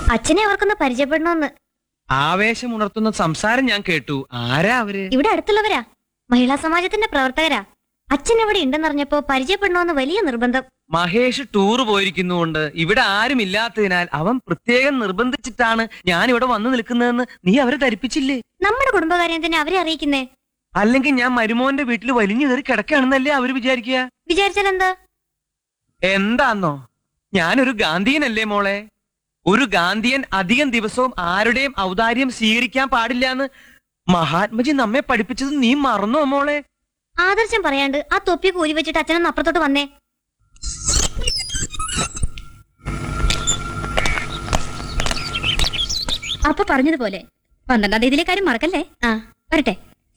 അച്ഛനെ അവർക്കൊന്ന് പരിചയപ്പെടണമെന്ന് ആവേശം ഉണർത്തുന്ന സംസാരം ഞാൻ കേട്ടു ആരാ അവര് ഇവിടെ അടുത്തുള്ളവരാ മഹിളാ സമാജത്തിന്റെ പ്രവർത്തകരാ അച്ഛൻ ഇവിടെ ഉണ്ടെന്നറിഞ്ഞപ്പോ പരിചയപ്പെടണമെന്ന് വലിയ നിർബന്ധം മഹേഷ് ടൂർ പോയിരിക്കുന്നുകൊണ്ട് ഇവിടെ ആരും ഇല്ലാത്തതിനാൽ അവൻ പ്രത്യേകം നിർബന്ധിച്ചിട്ടാണ് ഞാൻ ഇവിടെ വന്നു നിൽക്കുന്നതെന്ന് നീ അവരെ ധരിപ്പിച്ചില്ലേ നമ്മുടെ കുടുംബകാര്യം തന്നെ അവരെ അറിയിക്കുന്നേ അല്ലെങ്കിൽ ഞാൻ മരുമോന്റെ വീട്ടിൽ വലിഞ്ഞു കയറി കിടക്കുകയാണെന്നല്ലേ അവര് വിചാരിക്കുക വിചാരിച്ചാൽ എന്താ എന്താന്നോ ഞാനൊരു ഗാന്ധിയനല്ലേ മോളെ ഒരു ഗാന്ധിയൻ അധികം ദിവസവും ആരുടെയും ഔദാര്യം സ്വീകരിക്കാൻ പാടില്ല എന്ന് മഹാത്മജി നമ്മെ പഠിപ്പിച്ചത് നീ മറന്നോ മോളെ ആദർശം പറയാണ്ട് ആ തൊപ്പി കൂലി വെച്ചിട്ട് അച്ഛനൊന്ന് അപ്പുറത്തോട്ട് വന്നേ അപ്പൊ പറഞ്ഞതുപോലെ പന്ത്രണ്ടാം തീയതിയിലെ കാര്യം മറക്കല്ലേ ആ വരട്ടെ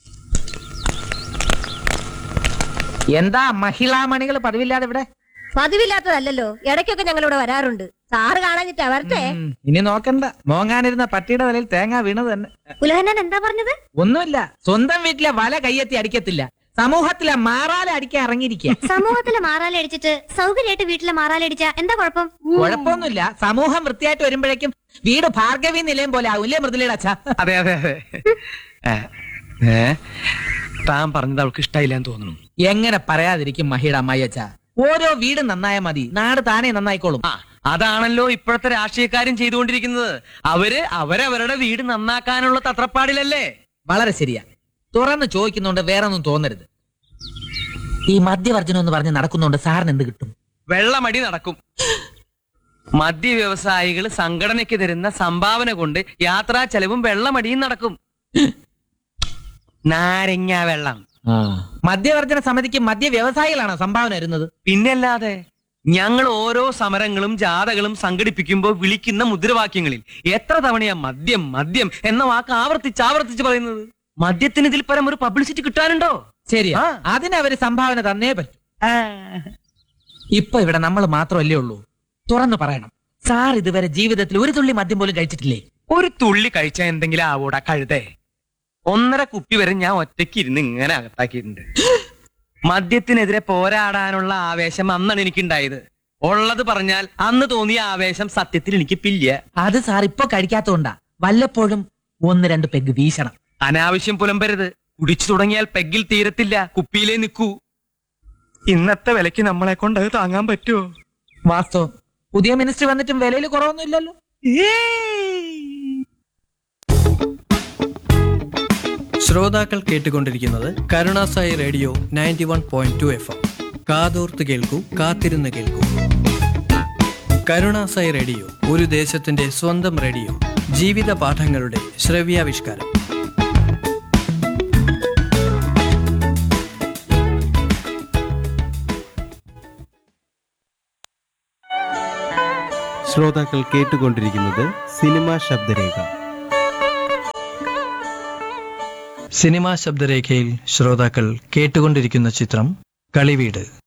എന്താ മഹിളാമണികൾ പതിവില്ലാതെ ഇവിടെ പതിവില്ലാത്തതല്ലല്ലോ ഇടയ്ക്കൊക്കെ ഞങ്ങളിവിടെ വരാറുണ്ട് സാറ് കാണാഞ്ഞിട്ടാ വരട്ടെ ഉം, ഇനി നോക്കണ്ട മോങ്ങാനിരുന്ന പട്ടിയുടെ തലയിൽ തേങ്ങ വീണത് തന്നെ ഉലഹന്നാൻ എന്താ പറഞ്ഞത് ഒന്നുമില്ല സ്വന്തം വീട്ടിലെ വല കയ്യെത്തി അടിക്കത്തില്ല സമൂഹത്തിലെ മാറാല അടിക്കാൻ ഇറങ്ങിയിരിക്കുക സമൂഹത്തിലെ മാറാല അടിച്ചിട്ട് സൗകര്യമായിട്ട് വീട്ടിലെ മാറാല അടിച്ച എന്താ കുഴപ്പം കുഴപ്പമൊന്നുമില്ല സമൂഹം വൃത്തിയായിട്ട് വരുമ്പോഴേക്കും വീട് ഭാർഗവി നിലയം പോലെ ആവും ഇല്ലേ മൃദുലയുടെ അച്ഛ അതെ അതെ അതെ ഏ, ഏ താൻ പറഞ്ഞത് അവൾക്ക് ഇഷ്ടായില്ലെന്ന് തോന്നുന്നു എങ്ങനെ പറയാതിരിക്കും മഹിയുടെ അമ്മായി അച്ഛ ഓരോ വീട് നന്നായ മതി നാട് താനേ നന്നായിക്കോളും ആ അതാണല്ലോ ഇപ്പോഴത്തെ രാഷ്ട്രീയക്കാരും ചെയ്തുകൊണ്ടിരിക്കുന്നത് അവര് അവരവരുടെ വീട് നന്നാക്കാനുള്ള തത്രപ്പാടിലല്ലേ വളരെ ശരിയാ തുറന്ന് ചോദിക്കുന്നോണ്ട് വേറെ ഒന്നും തോന്നരുത് ഈ മദ്യവർജനം എന്ന് പറഞ്ഞ് നടക്കുന്നോണ്ട് സാറിന് എന്ത് കിട്ടും വെള്ളമടി നടക്കും മദ്യ വ്യവസായികൾ സംഘടനയ്ക്ക് തരുന്ന സംഭാവന കൊണ്ട് യാത്രാ ചെലവും വെള്ളമടിയും നടക്കും നാരങ്ങ വെള്ളം മദ്യവർജന സമിതിക്ക് മദ്യ വ്യവസായികളാണോ സംഭാവന വരുന്നത് പിന്നല്ലാതെ ഞങ്ങൾ ഓരോ സമരങ്ങളും ജാഥകളും സംഘടിപ്പിക്കുമ്പോൾ വിളിക്കുന്ന മുദ്രാവാക്യങ്ങളിൽ എത്ര തവണയാ മദ്യം മദ്യം എന്ന വാക്ക് ആവർത്തിച്ച് ആവർത്തിച്ച് പറയുന്നത് മദ്യത്തിന് ഇതിൽ പരം ഒരു പബ്ലിസിറ്റി കിട്ടാനുണ്ടോ ശരിയാ ആ. അതിനവര് സംഭാവന തന്നേ പറ്റും ഇപ്പൊ ഇവിടെ നമ്മൾ മാത്രമല്ലേ ഉള്ളൂ തുറന്നു പറയണം സാർ ഇതുവരെ ജീവിതത്തിൽ ഒരു തുള്ളി മദ്യം പോലും കഴിച്ചിട്ടില്ലേ ഒരു തുള്ളി കഴിച്ചാൽ എന്തെങ്കിലും ആവൂടാ കഴുതേ ഒന്നര കുപ്പി വരെ ഞാൻ ഒറ്റയ്ക്ക് ഇരുന്ന് ഇങ്ങനെ അകത്താക്കിയിട്ടുണ്ട് മദ്യത്തിനെതിരെ പോരാടാനുള്ള ആവേശം അന്നാണ് എനിക്കുണ്ടായത് ഉള്ളത് പറഞ്ഞാൽ അന്ന് തോന്നിയ ആവേശം സത്യത്തിൽ എനിക്ക് പില്ല അത് സാർ ഇപ്പൊ കഴിക്കാത്തോണ്ടാ വല്ലപ്പോഴും ഒന്ന് രണ്ട് പെഗ് വീശണം അനാവശ്യം പുലമ്പരുത് കുടിച്ചു തുടങ്ങിയാൽ പെഗ്ഗിൽ തീരത്തില്ല കുപ്പിയിലേ നിൽക്കൂ ഇന്നത്തെ വിലക്ക് നമ്മളെ കൊണ്ട് അത് താങ്ങാൻ പറ്റുമോ വാസ്തവം പുതിയ മിനിസ്റ്റർ വന്നിട്ടും വിലയിൽ കുറവൊന്നും ഇല്ലല്ലോ ശ്രോതാക്കൾ കേട്ടുകൊണ്ടിരിക്കുന്നത് Karunasai radio ninety one point two FM എം കാതോർത്ത് കേൾക്കൂ കാത്തിരുന്ന് കേൾക്കൂ കരുണാസായി റേഡിയോ ഒരു ദേശത്തിന്റെ സ്വന്തം റേഡിയോ ജീവിത പാഠങ്ങളുടെ ശ്രവ്യാവിഷ്കാരം ശ്രോതാക്കൾ കേട്ടുകൊണ്ടിരിക്കുന്നത് സിനിമാ ശബ്ദരേഖ സിനിമാ ശബ്ദരേഖയിൽ ശ്രോതാക്കൾ കേട്ടുകൊണ്ടിരിക്കുന്ന ചിത്രം കളിവീട്